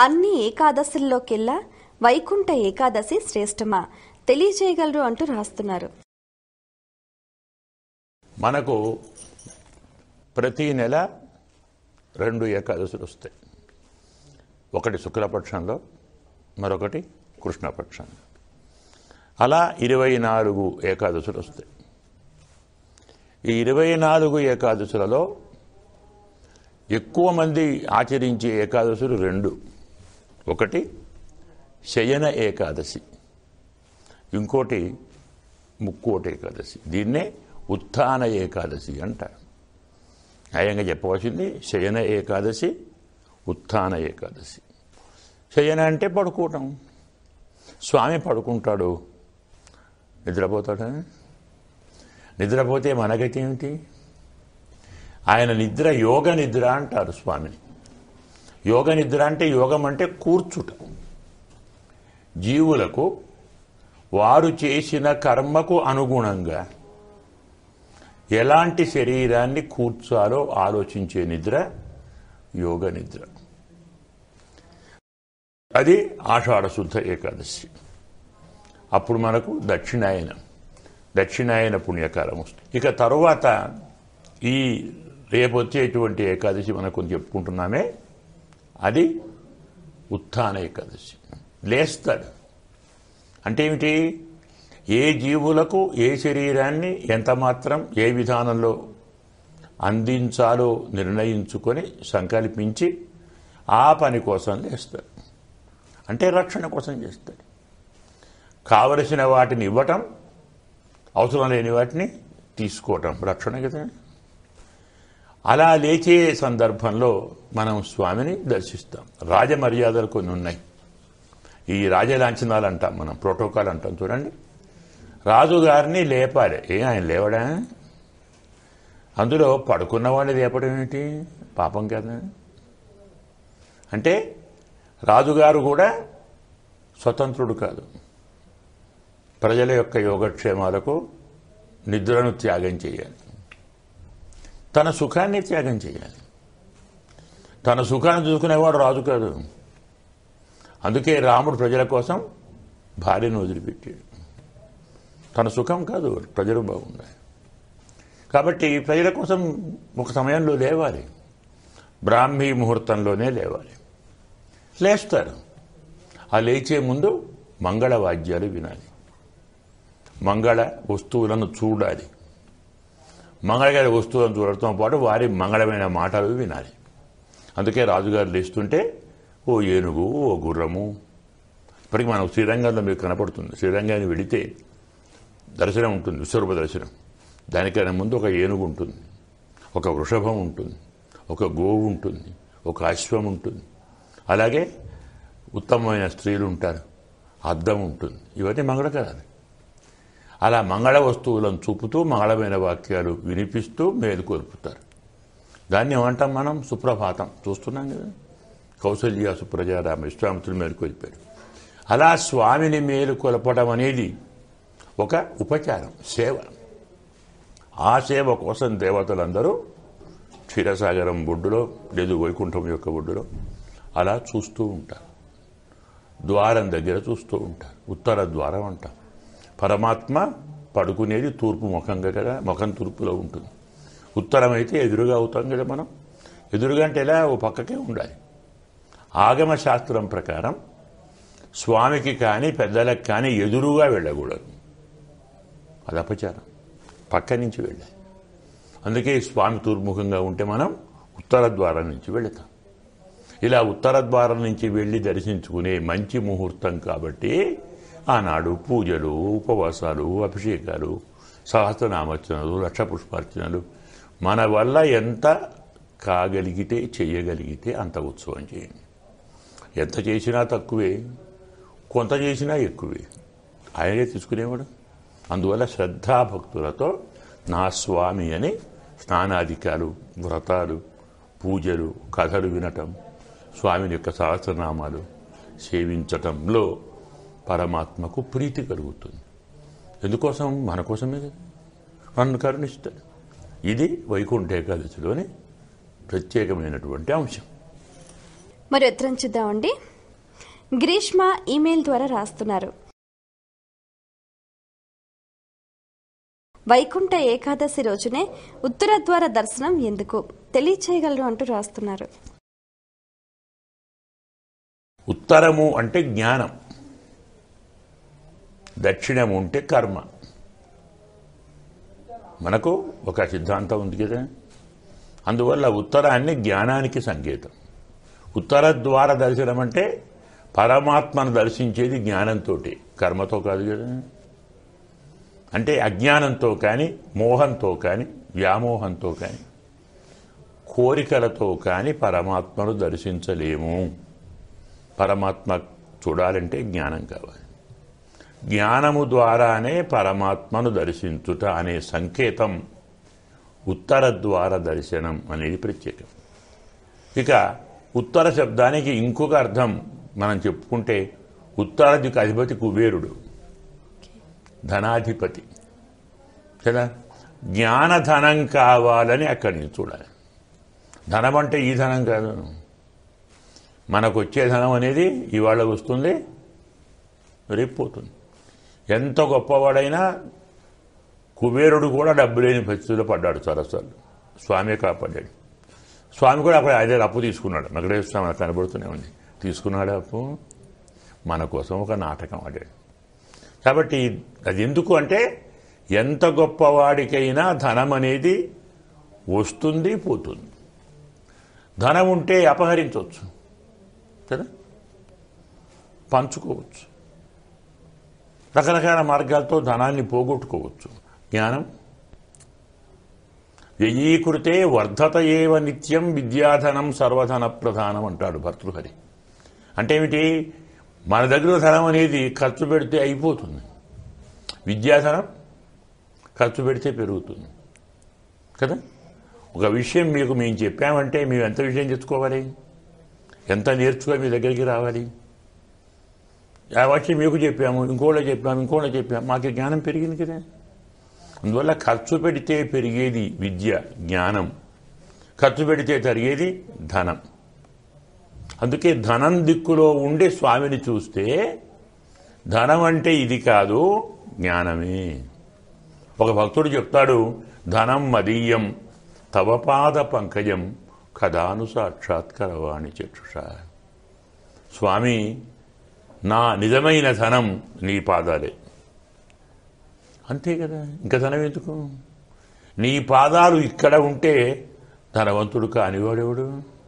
అన్ని ఏకాదశుల్లోకెల్లా వైకుంఠ ఏకాదశి శ్రేష్టమా తెలియజేయగలరు అంటూ రాస్తున్నారు మనకు ప్రతి నెల రెండు ఏకాదశులు వస్తాయి ఒకటి శుక్లపక్షంలో మరొకటి కృష్ణపక్షంలో అలా ఇరవై నాలుగు ఏకాదశులు వస్తాయి ఈ ఇరవై నాలుగు ఏకాదశులలో ఎక్కువ మంది ఆచరించే ఏకాదశులు రెండు ఒకటి శయన ఏకాదశి ఇంకోటి ముక్కోటి ఏకాదశి దీన్నే ఉత్థాన ఏకాదశి అంటారు న్యాయంగా చెప్పవలసింది శయన ఏకాదశి ఉత్థాన ఏకాదశి శయన అంటే పడుకోవటం స్వామి పడుకుంటాడు నిద్రపోతాడా నిద్రపోతే మనగతి ఏమిటి ఆయన నిద్ర యోగ నిద్ర అంటారు స్వామిని యోగ నిద్ర అంటే యోగం అంటే కూర్చుట జీవులకు వారు చేసిన కర్మకు అనుగుణంగా ఎలాంటి శరీరాన్ని కూర్చాలో ఆలోచించే నిద్ర యోగ నిద్ర అది ఆషాఢ శుద్ధ ఏకాదశి అప్పుడు మనకు దక్షిణాయనం దక్షిణాయన పుణ్యకాలం వస్తుంది ఇక తరువాత ఈ రేపు వచ్చేటువంటి ఏకాదశి మనకు చెప్పుకుంటున్నామే అది ఉత్థాన ఏకాదశి లేస్తాడు అంటే ఏమిటి ఏ జీవులకు ఏ శరీరాన్ని ఎంత మాత్రం ఏ విధానంలో అందించాలో నిర్ణయించుకొని సంకల్పించి ఆ పని కోసం చేస్తాడు అంటే రక్షణ కోసం చేస్తాడు కావలసిన వాటిని ఇవ్వటం అవసరం లేని వాటిని తీసుకోవటం రక్షణ కదా అలా లేచే సందర్భంలో మనం స్వామిని దర్శిస్తాం రాజమర్యాదలు కొన్ని ఉన్నాయి ఈ రాజలాంఛనాలు అంటాం మనం ప్రోటోకాల్ అంటాం చూడండి రాజుగారిని లేపాలి ఏ ఆయన లేవడా అందులో పడుకున్నవాడిని లేపడం ఏమిటి పాపం కదా అంటే రాజుగారు కూడా స్వతంత్రుడు కాదు ప్రజల యొక్క యోగక్షేమాలకు నిద్రను త్యాగం చేయాలి తన సుఖాన్ని త్యాగం చేయాలి తన సుఖాన్ని చూసుకునేవాడు రాజు కాదు అందుకే రాముడు ప్రజల కోసం భార్యను వదిలిపెట్టాడు తన సుఖం కాదు ప్రజలు బాగుండాలి కాబట్టి ప్రజల కోసం ఒక సమయంలో లేవాలి బ్రాహ్మీ ముహూర్తంలోనే లేవాలి లేస్తారు ఆ లేచే ముందు మంగళ వాద్యాలు వినాలి మంగళ వస్తువులను చూడాలి మంగళగారి వస్తువులను చూడటంతో పాటు వారి మంగళమైన మాటలు వినాలి అందుకే రాజుగారు లేస్తుంటే ఓ ఏనుగు ఓ గుర్రము ఇప్పటికి మనం శ్రీరంగంలో మీకు కనపడుతుంది శ్రీరంగాన్ని వెళితే దర్శనం ఉంటుంది విశ్వరూప దర్శనం దానికన్నా ముందు ఒక ఏనుగు ఉంటుంది ఒక వృషభం ఉంటుంది ఒక గోవు ఉంటుంది ఒక అశ్వం ఉంటుంది అలాగే ఉత్తమమైన స్త్రీలు ఉంటారు అద్దం ఉంటుంది ఇవన్నీ మంగళకరాలు అలా మంగళ వస్తువులను చూపుతూ మంగళమైన వాక్యాలు వినిపిస్తూ మేలుకొల్పుతారు దాన్ని ఏమంటాం మనం సుప్రభాతం చూస్తున్నాం కదా కౌసల్య సుప్రజారామ విశ్వామిత్రులు మేలుకొల్పారు అలా స్వామిని మేలుకొల్పడం అనేది ఒక ఉపచారం సేవ ఆ సేవ కోసం దేవతలందరూ క్షీరసాగరం బొడ్డులో లేదు వైకుంఠం యొక్క బొడ్డులో అలా చూస్తూ ఉంటారు ద్వారం దగ్గర చూస్తూ ఉంటారు ఉత్తర ద్వారం అంటాం పరమాత్మ పడుకునేది తూర్పు ముఖంగా కదా ముఖం తూర్పులో ఉంటుంది ఉత్తరం అయితే ఎదురుగా అవుతాం కదా మనం ఎదురుగా అంటే ఎలా ఓ పక్కకే ఉండాలి ఆగమ శాస్త్రం ప్రకారం స్వామికి కానీ పెద్దలకు కానీ ఎదురుగా వెళ్ళకూడదు అది అపచారం పక్క నుంచి వెళ్ళాలి అందుకే స్వామి తూర్ముఖంగా ఉంటే మనం ఉత్తర ద్వారం నుంచి వెళతాం ఇలా ఉత్తర ద్వారం నుంచి వెళ్ళి దర్శించుకునే మంచి ముహూర్తం కాబట్టి ఆనాడు పూజలు ఉపవాసాలు అభిషేకాలు సహస్రనామర్చనలు లక్ష పుష్పార్చనలు మన వల్ల ఎంత కాగలిగితే చేయగలిగితే అంత ఉత్సవం చేయండి ఎంత చేసినా తక్కువే కొంత చేసినా ఎక్కువే ఆయనే తీసుకునేవాడు అందువల్ల శ్రద్ధాభక్తులతో నా స్వామి అని స్నానాధికాలు వ్రతాలు పూజలు కథలు వినటం స్వామిని యొక్క సహస్రనామాలు సేవించటంలో పరమాత్మకు ప్రీతి కలుగుతుంది ఎందుకోసం మన కోసమే కదా నన్ను కరుణిస్తాడు ఇది వైకుంఠ ఏకాదశిలోని ప్రత్యేకమైనటువంటి అంశం మరి ఉత్తరం చూద్దామండి గ్రీష్మ ఈమెయిల్ ద్వారా రాస్తున్నారు వైకుంఠ ఏకాదశి రోజునే ఉత్తర ద్వార దర్శనం ఎందుకు తెలియచేయగలరు అంటూ రాస్తున్నారు ఉత్తరము అంటే జ్ఞానం దక్షిణము అంటే కర్మ మనకు ఒక సిద్ధాంతం ఉంది కదా అందువల్ల ఉత్తరాన్ని జ్ఞానానికి సంకేతం ఉత్తర ద్వార దర్శనం అంటే పరమాత్మను దర్శించేది జ్ఞానంతో కర్మతో కాదు కదా అంటే అజ్ఞానంతో కానీ మోహంతో కానీ వ్యామోహంతో కానీ కోరికలతో కానీ పరమాత్మను దర్శించలేము పరమాత్మ చూడాలంటే జ్ఞానం కావాలి జ్ఞానము ద్వారానే పరమాత్మను దర్శించుట అనే సంకేతం ఉత్తర ద్వార దర్శనం అనేది ప్రత్యేకం ఇక ఉత్తర శబ్దానికి ఇంకొక అర్థం మనం చెప్పుకుంటే ఉత్తర దిక్కు అధిపతి కుబేరుడు ధనాధిపతి కదా జ్ఞానధనం కావాలని అక్కడి నుంచి చూడాలి ధనం అంటే ఈ ధనం కాదు మనకు వచ్చే ధనం అనేది ఇవాళ వస్తుంది రేపు పోతుంది ఎంత గొప్పవాడైనా కుబేరుడు కూడా డబ్బు లేని పరిస్థితిలో పడ్డాడు సరస్వాలు స్వామి కాపాడాడు స్వామి కూడా అక్కడ అదే అప్పు తీసుకున్నాడు వెంకటేశ్వర స్వామి మనకు కనబడుతూనే ఉంది తీసుకున్నాడు అప్పు మన కోసం ఒక నాటకం ఆడాడు కాబట్టి అది ఎందుకు అంటే ఎంత గొప్పవాడికైనా ధనం అనేది వస్తుంది పోతుంది ధనం ఉంటే అపహరించవచ్చు కదా పంచుకోవచ్చు రకరకాల మార్గాలతో ధనాన్ని పోగొట్టుకోవచ్చు జ్ఞానం వ్యయీకృతే వర్ధత ఏవ నిత్యం విద్యాధనం సర్వధన ప్రధానం అంటాడు భర్తృహరి అంటే ఏమిటి మన దగ్గర ధనం అనేది ఖర్చు పెడితే అయిపోతుంది విద్యాధనం ఖర్చు పెడితే పెరుగుతుంది కదా ఒక విషయం మీకు మేము చెప్పామంటే మేము ఎంత విషయం తెచ్చుకోవాలి ఎంత నేర్చుకో మీ దగ్గరికి రావాలి ఆ వచ్చి మీకు చెప్పాము ఇంకోళ్ళకి చెప్పాము ఇంకోళ్ళ చెప్పాము మాకు జ్ఞానం పెరిగింది కదా అందువల్ల ఖర్చు పెడితే పెరిగేది విద్య జ్ఞానం ఖర్చు పెడితే తరిగేది ధనం అందుకే ధనం దిక్కులో ఉండే స్వామిని చూస్తే ధనం అంటే ఇది కాదు జ్ఞానమే ఒక భక్తుడు చెప్తాడు ధనం మదీయం తవపాద పంకజం కదాను సాక్షాత్కరవాణి చక్షుష స్వామి నా నిజమైన ధనం నీ పాదాలే అంతే కదా ఇంకా ధనం ఎందుకు నీ పాదాలు ఇక్కడ ఉంటే ధనవంతుడు కానివాడెవడు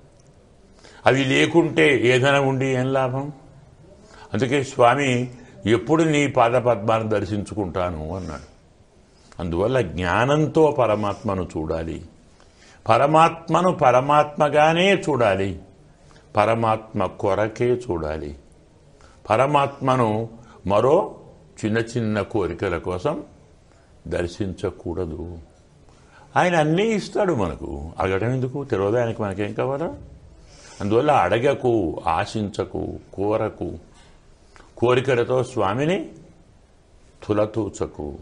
అవి లేకుంటే ఏ ధనం ఉండి ఏం లాభం అందుకే స్వామి ఎప్పుడు నీ పాద పద్మాన్ని దర్శించుకుంటాను అన్నాడు అందువల్ల జ్ఞానంతో పరమాత్మను చూడాలి పరమాత్మను పరమాత్మగానే చూడాలి పరమాత్మ కొరకే చూడాలి పరమాత్మను మరో చిన్న చిన్న కోరికల కోసం దర్శించకూడదు ఆయన అన్నీ ఇస్తాడు మనకు అడగడం ఎందుకు తెలియదు ఆయనకు మనకేం కావాలా అందువల్ల అడగకు ఆశించకు కోరకు కోరికలతో స్వామిని తులతూచకు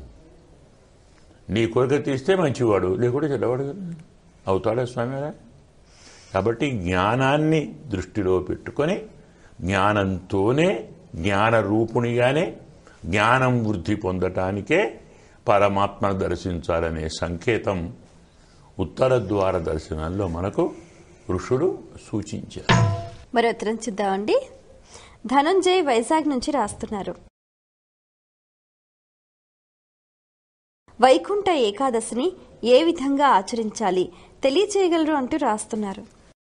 నీ కోరిక తీస్తే మంచివాడు లేకుంటే చెడ్డవాడు కదా అవుతాడా స్వామి అలా కాబట్టి జ్ఞానాన్ని దృష్టిలో పెట్టుకొని జ్ఞానంతోనే జ్ఞాన రూపునిగానే జ్ఞానం వృద్ధి పొందటానికే పరమాత్మను దర్శించాలనే సంకేతం ఉత్తర ద్వార దర్శనంలో మనకు ఋషుడు సూచించారు మరి ఉత్తరం చూద్దామండి ధనుంజయ్ వైజాగ్ నుంచి రాస్తున్నారు వైకుంఠ ఏకాదశిని ఏ విధంగా ఆచరించాలి తెలియచేయగలరు అంటూ రాస్తున్నారు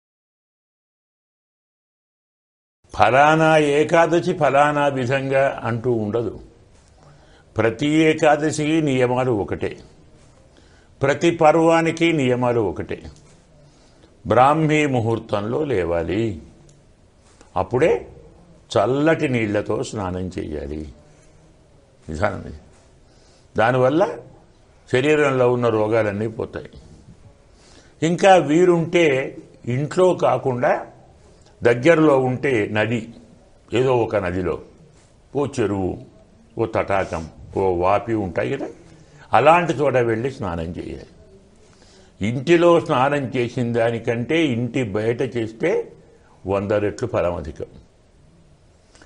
ఫలానా ఏకాదశి ఫలానా విధంగా అంటూ ఉండదు ప్రతి ఏకాదశికి నియమాలు ఒకటే ప్రతి పర్వానికి నియమాలు ఒకటే బ్రాహ్మీ ముహూర్తంలో లేవాలి అప్పుడే చల్లటి నీళ్లతో స్నానం చేయాలి విధానం ఇది దానివల్ల శరీరంలో ఉన్న రోగాలన్నీ పోతాయి ఇంకా వీరుంటే ఇంట్లో కాకుండా దగ్గరలో ఉంటే నది ఏదో ఒక నదిలో ఓ చెరువు ఓ తటాకం ఓ వాపి ఉంటాయి కదా అలాంటి చోట వెళ్ళి స్నానం చేయాలి ఇంటిలో స్నానం చేసిన దానికంటే ఇంటి బయట చేస్తే వంద రెట్లు పరమధికం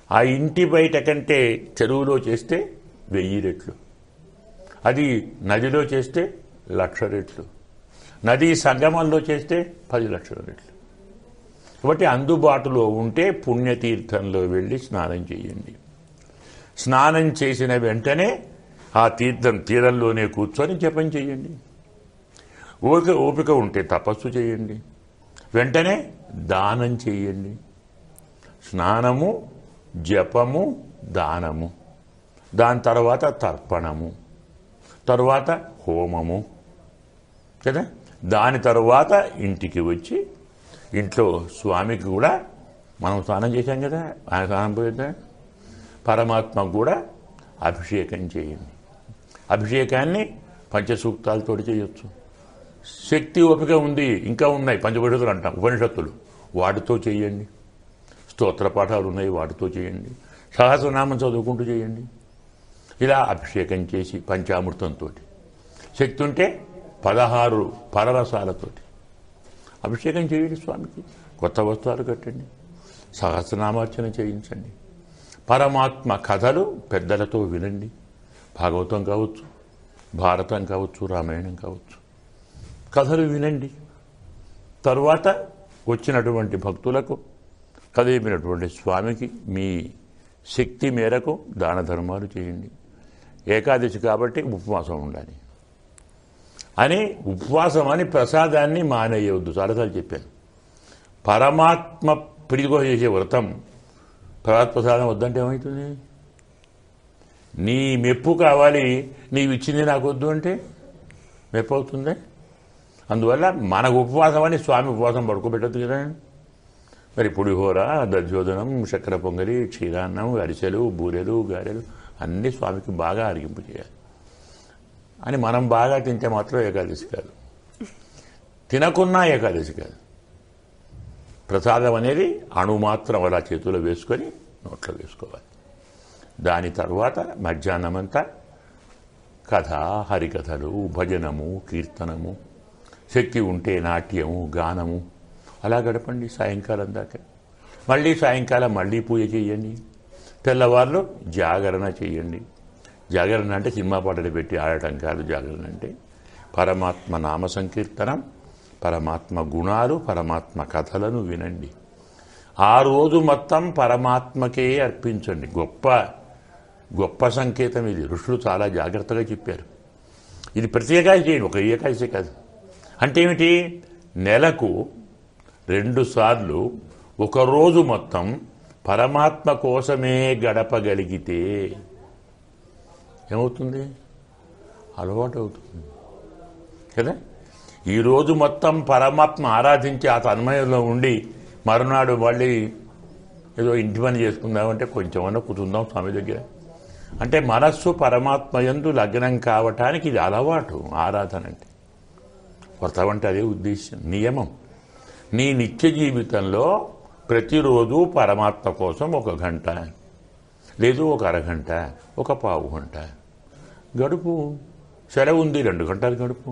ఆ ఇంటి బయట కంటే చెరువులో చేస్తే వెయ్యి రెట్లు అది నదిలో చేస్తే లక్ష రెట్లు నదీ సంగమంలో చేస్తే పది లక్షల రెట్లు కాబట్టి అందుబాటులో ఉంటే పుణ్యతీర్థంలో వెళ్ళి స్నానం చేయండి స్నానం చేసిన వెంటనే ఆ తీర్థం తీరంలోనే కూర్చొని జపం చేయండి ఓపిక ఓపిక ఉంటే తపస్సు చేయండి వెంటనే దానం చేయండి స్నానము జపము దానము దాని తర్వాత తర్పణము తరువాత హోమము కదా దాని తరువాత ఇంటికి వచ్చి ఇంట్లో స్వామికి కూడా మనం స్నానం చేశాం కదా ఆయన స్నానం పోయిద్దా పరమాత్మకు కూడా అభిషేకం చేయండి అభిషేకాన్ని పంచసూక్తాలతో చేయొచ్చు శక్తి ఓపిక ఉంది ఇంకా ఉన్నాయి పంచపరిషత్తులు అంటాం ఉపనిషత్తులు వాటితో చేయండి స్తోత్ర పాఠాలు ఉన్నాయి వాటితో చేయండి సహస్రనామం చదువుకుంటూ చేయండి ఇలా అభిషేకం చేసి పంచామృతంతో శక్తి ఉంటే పదహారు పరరసాలతోటి అభిషేకం చేయండి స్వామికి కొత్త వస్త్రాలు కట్టండి సహస్రనామార్చన చేయించండి పరమాత్మ కథలు పెద్దలతో వినండి భాగవతం కావచ్చు భారతం కావచ్చు రామాయణం కావచ్చు కథలు వినండి తరువాత వచ్చినటువంటి భక్తులకు కదిలిపినటువంటి స్వామికి మీ శక్తి మేరకు దాన ధర్మాలు చేయండి ఏకాదశి కాబట్టి ఉపవాసం ఉండాలి అని ఉపవాసం అని ప్రసాదాన్ని మానేయవద్దు చాలాసార్లు చెప్పాను పరమాత్మ ప్రీతిగా చేసే వ్రతం ప్రసాద ప్రసాదం వద్దంటే ఏమవుతుంది నీ మెప్పు కావాలి నీవు ఇచ్చింది నాకు వద్దు అంటే మెప్పు అవుతుంది అందువల్ల మనకు ఉపవాసం అని స్వామి ఉపవాసం పడుకోబెట్టద్దు కదా మరి పులిహోర దధ్యోదనం చక్కెర పొంగలి క్షీరాన్నం అరిసెలు బూరెలు గారెలు అన్నీ స్వామికి బాగా అరిగింపు చేయాలి అని మనం బాగా తింటే మాత్రం ఏకాదశి కాదు తినకున్నా ఏకాదశి కాదు ప్రసాదం అనేది అణు మాత్రం అలా చేతిలో వేసుకొని నోట్లో వేసుకోవాలి దాని తర్వాత మధ్యాహ్నమంతా కథ హరికథలు భజనము కీర్తనము శక్తి ఉంటే నాట్యము గానము అలా గడపండి సాయంకాలం దాకా మళ్ళీ సాయంకాలం మళ్ళీ పూజ చేయండి తెల్లవారులు జాగరణ చేయండి జాగరణ అంటే సినిమా పాటలు పెట్టి ఆడటం కాదు జాగరణ అంటే పరమాత్మ నామ సంకీర్తనం పరమాత్మ గుణాలు పరమాత్మ కథలను వినండి ఆ రోజు మొత్తం పరమాత్మకే అర్పించండి గొప్ప గొప్ప సంకేతం ఇది ఋషులు చాలా జాగ్రత్తగా చెప్పారు ఇది ప్రతి ఏకాదశి చేయండి ఒక ఏకాదశి కాదు అంటే ఏమిటి నెలకు రెండు సార్లు ఒక రోజు మొత్తం పరమాత్మ కోసమే గడపగలిగితే ఏమవుతుంది అలవాటు అవుతుంది కదా ఈరోజు మొత్తం పరమాత్మ ఆరాధించి ఆ తన్మయంలో ఉండి మరునాడు మళ్ళీ ఏదో ఇంటి పని చేసుకుందామంటే కొంచెమన్నా కూర్చుందాం స్వామి దగ్గర అంటే మనస్సు పరమాత్మ యందు లగ్నం కావటానికి ఇది అలవాటు ఆరాధన అంటే వ్రతం అంటే అదే ఉద్దేశం నియమం నీ నిత్య జీవితంలో ప్రతిరోజు పరమాత్మ కోసం ఒక గంట లేదు ఒక అరగంట ఒక పావు గంట గడుపు సెలవు ఉంది రెండు గంటలు గడుపు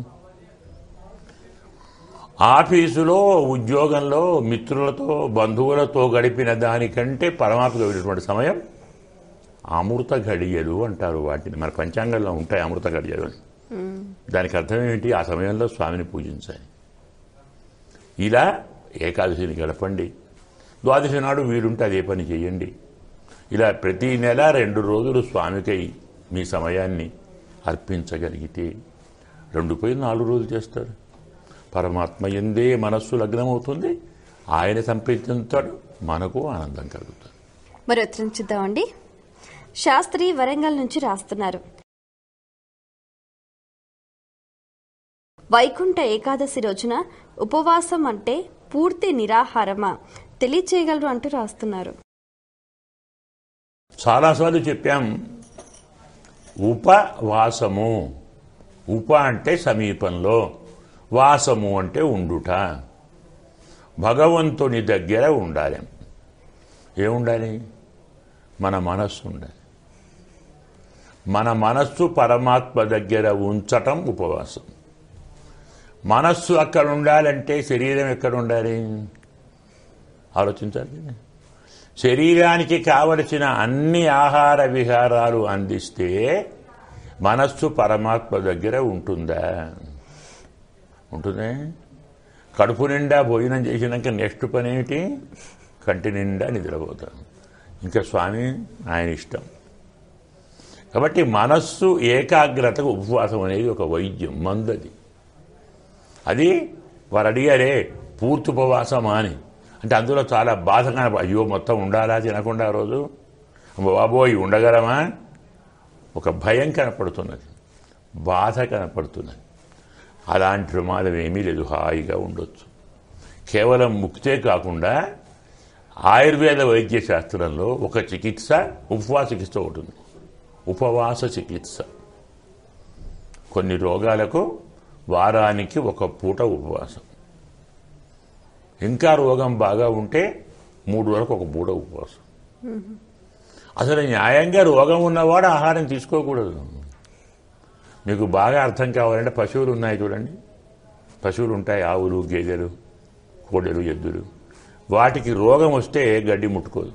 ఆఫీసులో ఉద్యోగంలో మిత్రులతో బంధువులతో గడిపిన దానికంటే పరమాత్మకు వెళ్ళినటువంటి సమయం అమృత ఘడియలు అంటారు వాటిని మన పంచాంగంలో ఉంటాయి అమృత ఘడియలు అని దానికి అర్థం ఏమిటి ఆ సమయంలో స్వామిని పూజించాలి ఇలా ఏకాదశిని గడపండి ద్వాదశి నాడు వీలుంటే అదే పని చేయండి ఇలా ప్రతి నెల రెండు రోజులు స్వామికై మీ సమయాన్ని అర్పించగలిగితే రెండు పోయి నాలుగు రోజులు చేస్తారు పరమాత్మ ఎందే మనస్సు లగ్నమవుతుంది ఆయన సంప్రీతింతాడు మనకు ఆనందం కలుగుతుంది మరి ఉత్తరం చూద్దామండి శాస్త్రి వరంగల్ నుంచి రాస్తున్నారు వైకుంఠ ఏకాదశి రోజున ఉపవాసం అంటే పూర్తి నిరాహారమా తెలియచేయగలరు అంటూ రాస్తున్నారు చాలాసార్లు చెప్పాం ఉపవాసము ఉప అంటే సమీపంలో వాసము అంటే ఉండుట భగవంతుని దగ్గర ఉండాలి ఏముండాలి మన మనస్సు ఉండాలి మన మనస్సు పరమాత్మ దగ్గర ఉంచటం ఉపవాసం మనస్సు అక్కడ ఉండాలంటే శరీరం ఎక్కడ ఉండాలి ఆలోచించాలి శరీరానికి కావలసిన అన్ని ఆహార విహారాలు అందిస్తే మనస్సు పరమాత్మ దగ్గర ఉంటుందా ఉంటుందే కడుపు నిండా భోజనం చేసినాక నెక్స్ట్ పని ఏమిటి కంటి నిండా నిద్రపోతాం ఇంకా స్వామి ఆయన ఇష్టం కాబట్టి మనస్సు ఏకాగ్రతకు ఉపవాసం అనేది ఒక వైద్యం మందది అది వారు అడిగారే పూర్తి ఉపవాసమా అని అంటే అందులో చాలా బాధ కనప అయ్యో మొత్తం ఉండాలా తినకుండా ఆ రోజు బాబోయ్ ఉండగలమా ఒక భయం కనపడుతున్నది బాధ కనపడుతున్నది అలాంటి ప్రమాదం ఏమీ లేదు హాయిగా ఉండొచ్చు కేవలం ముక్తే కాకుండా ఆయుర్వేద వైద్య శాస్త్రంలో ఒక చికిత్స ఉపవాస చికిత్స ఉంటుంది ఉపవాస చికిత్స కొన్ని రోగాలకు వారానికి ఒక పూట ఉపవాసం ఇంకా రోగం బాగా ఉంటే మూడు వరకు ఒక పూట ఉపవాసం అసలు న్యాయంగా రోగం ఉన్నవాడు ఆహారం తీసుకోకూడదు మీకు బాగా అర్థం కావాలంటే పశువులు ఉన్నాయి చూడండి పశువులు ఉంటాయి ఆవులు గేదెలు కోడెలు ఎద్దులు వాటికి రోగం వస్తే గడ్డి ముట్టుకోదు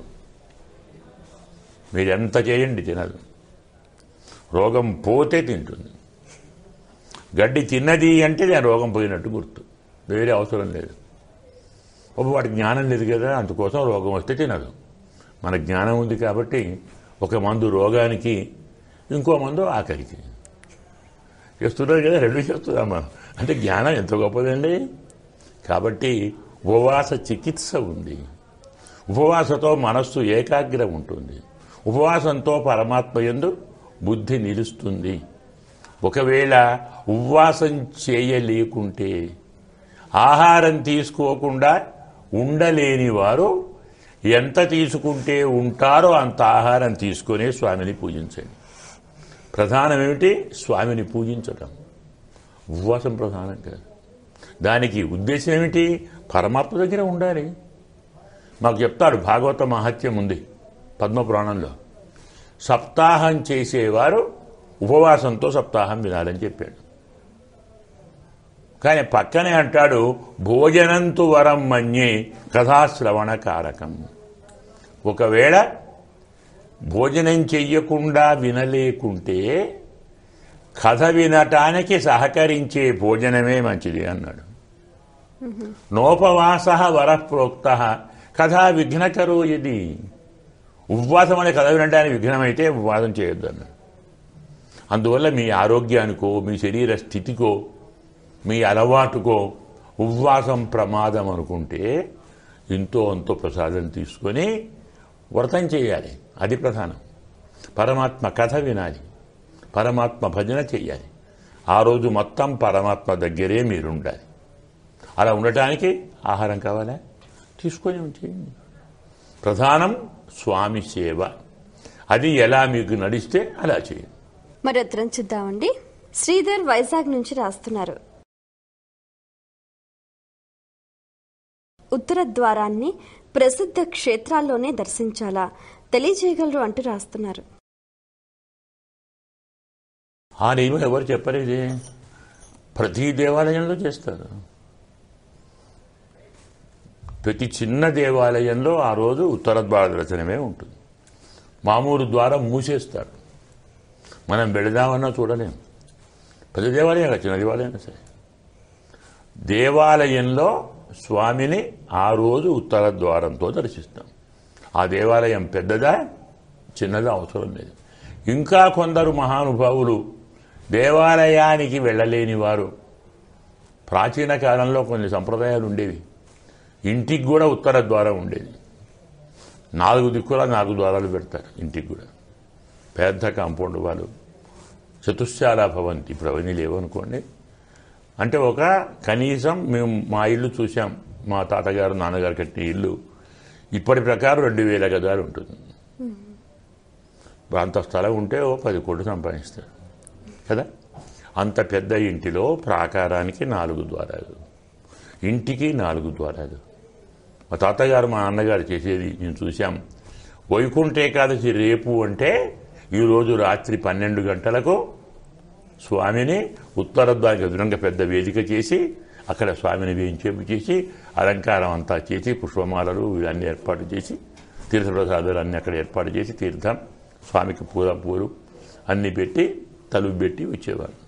మీరు ఎంత చేయండి తినదు రోగం పోతే తింటుంది గడ్డి తిన్నది అంటే దాని రోగం పోయినట్టు గుర్తు వేరే అవసరం లేదు ఒక వాటి జ్ఞానం లేదు కదా అందుకోసం రోగం వస్తే తినదు మన జ్ఞానం ఉంది కాబట్టి ఒక మందు రోగానికి ఇంకో మందు ఆకలికి చేస్తున్నారు కదా రెండు చేస్తున్నామా అంటే జ్ఞానం ఎంత గొప్పదండి కాబట్టి ఉపవాస చికిత్స ఉంది ఉపవాసతో మనస్సు ఏకాగ్రం ఉంటుంది ఉపవాసంతో పరమాత్మ యందు బుద్ధి నిలుస్తుంది ఒకవేళ ఉపవాసం చేయలేకుంటే ఆహారం తీసుకోకుండా ఉండలేని వారు ఎంత తీసుకుంటే ఉంటారో అంత ఆహారం తీసుకునే స్వామిని పూజించండి ప్రధానం ఏమిటి స్వామిని పూజించటం ఉపవాసం ప్రధానం కాదు దానికి ఉద్దేశం ఏమిటి పరమాత్మ దగ్గర ఉండాలి మాకు చెప్తాడు భాగవత మహత్యం ఉంది పద్మపురాణంలో సప్తాహం చేసేవారు ఉపవాసంతో సప్తాహం వినాలని చెప్పాడు కానీ పక్కనే అంటాడు భోజనంతు వరం మన్యే కథాశ్రవణ కారకం ఒకవేళ భోజనం చెయ్యకుండా వినలేకుంటే కథ వినటానికి సహకరించే భోజనమే మంచిది అన్నాడు నోపవాస వరప్రోక్త కథా విఘ్నకరో ఇది ఉపవాసం అనే కథ వినడానికి విఘ్నమైతే ఉపవాసం చేయొద్దు అన్నాడు అందువల్ల మీ ఆరోగ్యానికో మీ శరీర స్థితికో మీ అలవాటుకో ఉపవాసం ప్రమాదం అనుకుంటే ఇంతో అంతో ప్రసాదం తీసుకొని వ్రతం చేయాలి అది ప్రధానం పరమాత్మ కథ వినాలి పరమాత్మ భజన చేయాలి ఆ రోజు మొత్తం పరమాత్మ దగ్గరే మీరు ఉండాలి అలా ఉండటానికి ఆహారం కావాలా తీసుకొని చేయండి ప్రధానం స్వామి సేవ అది ఎలా మీకు నడిస్తే అలా చేయండి మరి ఉత్తరం చూద్దామండి శ్రీధర్ వైజాగ్ నుంచి రాస్తున్నారు ఉత్తర ద్వారాన్ని ప్రసిద్ధ క్షేత్రాల్లోనే దర్శించాలా తెలియజేయగలరు అంటూ రాస్తున్నారు ఆ నియమం ఎవరు చెప్పలేదే ప్రతి దేవాలయంలో చేస్తారు ప్రతి చిన్న దేవాలయంలో ఆ రోజు ఉత్తర ద్వార దర్శనమే ఉంటుంది మామూలు ద్వారం మూసేస్తారు మనం వెళదామన్నా చూడలేం ప్రతి దేవాలయం కాదు, చిన్న దేవాలయం సరే దేవాలయంలో స్వామిని ఆ రోజు ఉత్తర ద్వారంతో దర్శిస్తాం ఆ దేవాలయం పెద్దదా చిన్నదా అవసరం లేదు ఇంకా కొందరు మహానుభావులు దేవాలయానికి వెళ్ళలేని వారు ప్రాచీన కాలంలో కొన్ని సంప్రదాయాలు ఉండేవి ఇంటికి కూడా ఉత్తర ద్వారం ఉండేది నాలుగు దిక్కుల నాలుగు ద్వారాలు పెడతారు ఇంటికి కూడా పెద్ద కాంపౌండ్ వాళ్ళు చతుశ్శాల భవంతి ఇప్పుడు అవన్నీ లేవనుకోండి అంటే ఒక కనీసం మేము మా ఇల్లు చూసాం మా తాతగారు నాన్నగారు కట్టిన ఇల్లు ఇప్పటి ప్రకారం రెండు వేల గదాలు ఉంటుంది అంత స్థలం ఉంటే ఓ పది కోట్లు సంపాదిస్తారు కదా అంత పెద్ద ఇంటిలో ప్రాకారానికి నాలుగు ద్వారాలు ఇంటికి నాలుగు ద్వారాలు మా తాతగారు మా నాన్నగారు చేసేది మేము చూసాం వైకుంఠ ఏకాదశి రేపు అంటే ఈరోజు రాత్రి పన్నెండు గంటలకు స్వామిని ఉత్తర ద్వారానికి ఎదురంగా పెద్ద వేదిక చేసి అక్కడ స్వామిని వేయించేపు చేసి అలంకారం అంతా చేసి పుష్పమాలలు ఇవన్నీ ఏర్పాటు చేసి తీర్థప్రసాదాలు అన్నీ అక్కడ ఏర్పాటు చేసి తీర్థం స్వామికి పూల పూలు అన్నీ పెట్టి తలుపు పెట్టి వచ్చేవారు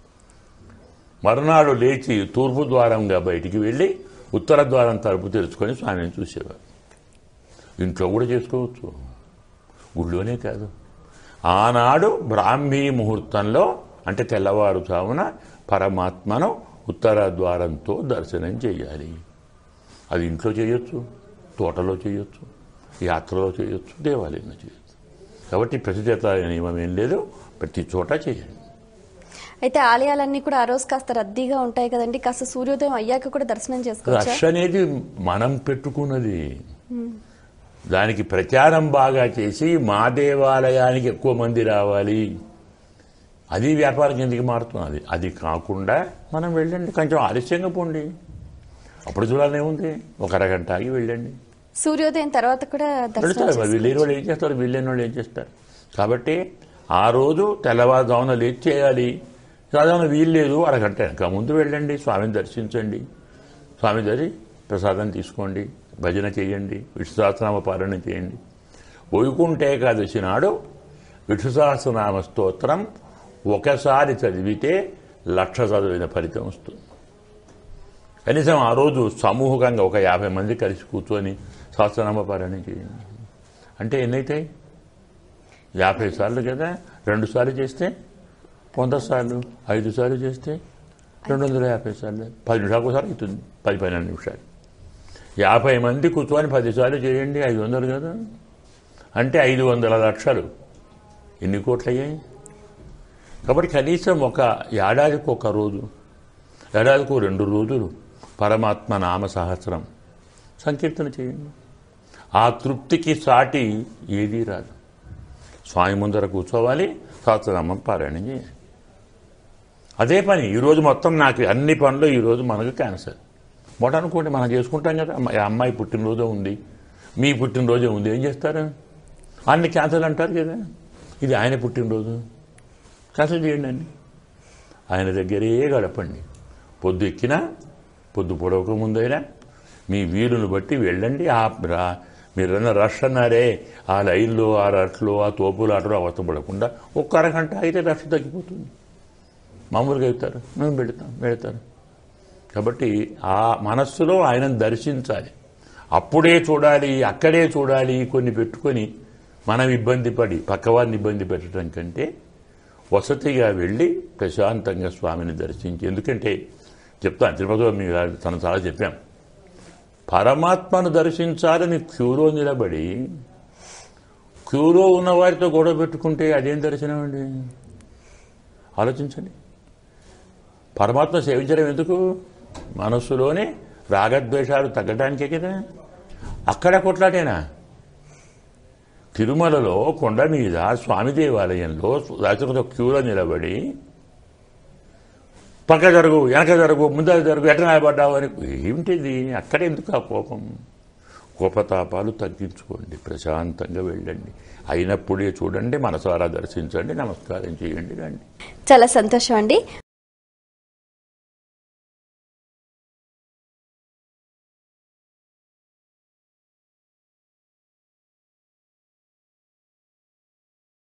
మరునాడు లేచి తూర్పు ద్వారంగా బయటికి వెళ్ళి ఉత్తర ద్వారం తలుపు తెరుచుకొని స్వామిని చూసేవారు ఇంట్లో కూడా చేసుకోవచ్చు గుళ్ళోనే కాదు ఆనాడు బ్రాహ్మీ ముహూర్తంలో అంటే తెల్లవారుజామున పరమాత్మను ఉత్తర ద్వారంతో దర్శనం చేయాలి అది ఇంట్లో చేయొచ్చు తోటలో చేయొచ్చు యాత్రలో చేయొచ్చు దేవాలయంలో చేయొచ్చు కాబట్టి ప్రతిచేత నియమం ఏం లేదు ప్రతి చోట చేయండి అయితే ఆలయాలన్నీ కూడా ఆ రోజు కాస్త రద్దీగా ఉంటాయి కదండి కాస్త సూర్యోదయం అయ్యాక కూడా దర్శనం చేసుకోవచ్చా రష్ అనేది మనం పెట్టుకున్నది దానికి ప్రచారం బాగా చేసి మా దేవాలయానికి ఎక్కువ మంది రావాలి అది వ్యాపారం కిందకి మారుతున్నది అది కాకుండా మనం వెళ్ళండి కొంచెం ఆలస్యంగా పోండి అప్పుడు చూడాలనే ఉంది ఒక అరగంట ఆగి వెళ్ళండి సూర్యోదయం తర్వాత కూడా దర్శనం వెళ్తారు మరి వీళ్ళేని వాళ్ళు ఏం చేస్తారు వీళ్ళేని వాళ్ళు ఏం చేస్తారు కాబట్టి ఆ రోజు తెల్లవారుజామున లేచి చేయాలి సాధారణ వీలు లేదు అరగంట వెనక ముందు వెళ్ళండి స్వామిని దర్శించండి స్వామి దరి ప్రసాదం తీసుకోండి భజన చేయండి విష్ణు సహస్రనామ పాలన చేయండి వైకుంఠ ఏకాదశి నాడు విష్ణు సహస్రనామ స్తోత్రం ఒకసారి చదివితే లక్ష చదివిన ఫలితం వస్తుంది కనీసం ఆ రోజు సమూహంగా ఒక యాభై మంది కలిసి కూర్చొని సహస్రనామ పారాయణ చేయండి అంటే ఎన్నైతాయి యాభై సార్లు కదా రెండు సార్లు చేస్తే వంద సార్లు ఐదు సార్లు చేస్తే రెండు వందల యాభై సార్లు పది నిమిషాలకు ఒకసారి అవుతుంది పది పన్నెండు నిమిషాలు యాభై మంది కూర్చొని పది సార్లు చేయండి ఐదు వందలు కదా అంటే ఐదు వందల లక్షలు ఎన్ని కోట్లు అయ్యాయి కాబట్టి కనీసం ఒక ఏడాదికి ఒక రోజు ఏడాదికి రెండు రోజులు పరమాత్మ నామ సహస్రం సంకీర్తన చేయండి ఆ తృప్తికి సాటి ఏదీ రాదు స్వామి ముందర కూర్చోవాలి సహస్రనామం పారాయణం చేయాలి అదే పని ఈరోజు మొత్తం నాకు అన్ని పనులు ఈరోజు మనకు క్యాన్సర్ మొట అనుకోండి మనం చేసుకుంటాం కదా అమ్మాయి అమ్మాయి పుట్టినరోజు ఉంది మీ పుట్టినరోజు ఉంది ఏం చేస్తారు అన్ని క్యాన్సర్ అంటారు కదా ఇది ఆయన పుట్టినరోజు క్యాన్సల్ చేయండి అండి ఆయన దగ్గరే గడపండి పొద్దు ఎక్కినా పొద్దు పొడవక ముందైనా మీ వీలును బట్టి వెళ్ళండి ఆ రా- మీరన్న రష్ అన్నారే ఆ లైన్లో ఆ రష్లో ఆ తోపులాటలో అవస్థపడకుండా ఒక్క అరగంట అయితే రష్ తగ్గిపోతుంది మామూలుగా అవుతారు మేము పెడతాం పెడతారు కాబట్టి ఆ మనస్సులో ఆయనను దర్శించాలి అప్పుడే చూడాలి అక్కడే చూడాలి కొన్ని పెట్టుకొని మనం ఇబ్బంది పడి పక్కవారిని ఇబ్బంది పెట్టడం కంటే వసతిగా వెళ్ళి ప్రశాంతంగా స్వామిని దర్శించి ఎందుకంటే చెప్తాను తిరుపతిలో మీ తను చాలా చెప్పాం పరమాత్మను దర్శించాలని క్యూలో నిలబడి క్యూలో ఉన్న వారితో గొడవ పెట్టుకుంటే అదేం దర్శనం అండి ఆలోచించండి పరమాత్మ సేవించడం ఎందుకు మనస్సులోనే రాగద్వేషాలు తగ్గడానికే కదా అక్కడ కొట్లాటేనా తిరుమలలో కొండ మీద స్వామి దేవాలయంలో రాత్రితో క్యూలో నిలబడి పక్క జరుగు వెనక జరుగు ముందర జరుగు ఎట్ట నిలబడ్డావు అని ఏమిటిది అక్కడ ఎందుకు ఆ కోపం కోపతాపాలు తగ్గించుకోండి ప్రశాంతంగా వెళ్ళండి అయినప్పుడే చూడండి మనసారా దర్శించండి నమస్కారం చేయండి రండి చాలా సంతోషం అండి